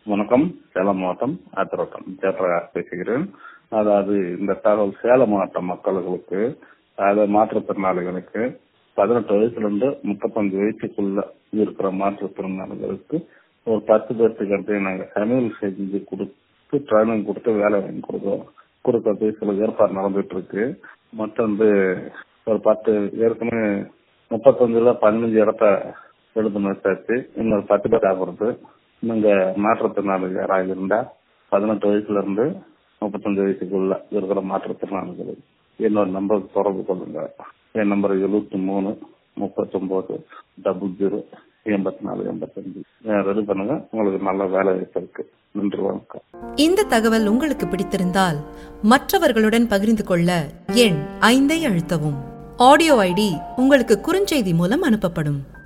வணக்கம் சேலம் மாவட்டம் ஆத்திரோட்டம் ஜெயபிரகாஷ் பேசுகிறேன் அதாவது இந்த தகவல் சேலம் மாவட்ட மக்களுக்கு அதாவது மாற்றுத்திறனாளிகளுக்கு பதினெட்டு வயசுல இருந்து முப்பத்தஞ்சு வயசுக்குள்ள இருக்கிற மாற்றுத்திறனாளிகளுக்கு ஒரு பத்து பேர்த்துக்கு அடுத்து நாங்க சமையல் செஞ்சு கொடுத்து ட்ரைனிங் கொடுத்து வேலை வாங்கி கொடுக்குறோம் கொடுக்கறது சில ஏற்பாடு நடந்துட்டு இருக்கு மொத்தம் வந்து ஒரு பத்து ஏற்கனவே முப்பத்தஞ்சுல பதினஞ்சு இடத்த எழுதுன வச்சாச்சு இன்னொரு பத்து பேர் ஆகிறது நீங்க மாற்றுத்திறனாளிகள் யாராக இருந்தா பதினெட்டு வயசுல இருந்து முப்பத்தஞ்சு வயசுக்குள்ள இருக்கிற மாற்றுத்திறனாளிகள் என்னோட நம்பருக்கு தொடர்பு கொள்ளுங்க என் நம்பர் எழுபத்தி மூணு முப்பத்தொன்பது டபுள் ஜீரோ எண்பத்தி நாலு எண்பத்தஞ்சு ரெடி பண்ணுங்க உங்களுக்கு நல்ல வேலை வாய்ப்பு இருக்கு நன்றி வணக்கம் இந்த தகவல் உங்களுக்கு பிடித்திருந்தால் மற்றவர்களுடன் பகிர்ந்து கொள்ள எண் ஐந்தை அழுத்தவும் ஆடியோ ஐடி உங்களுக்கு குறுஞ்செய்தி மூலம் அனுப்பப்படும்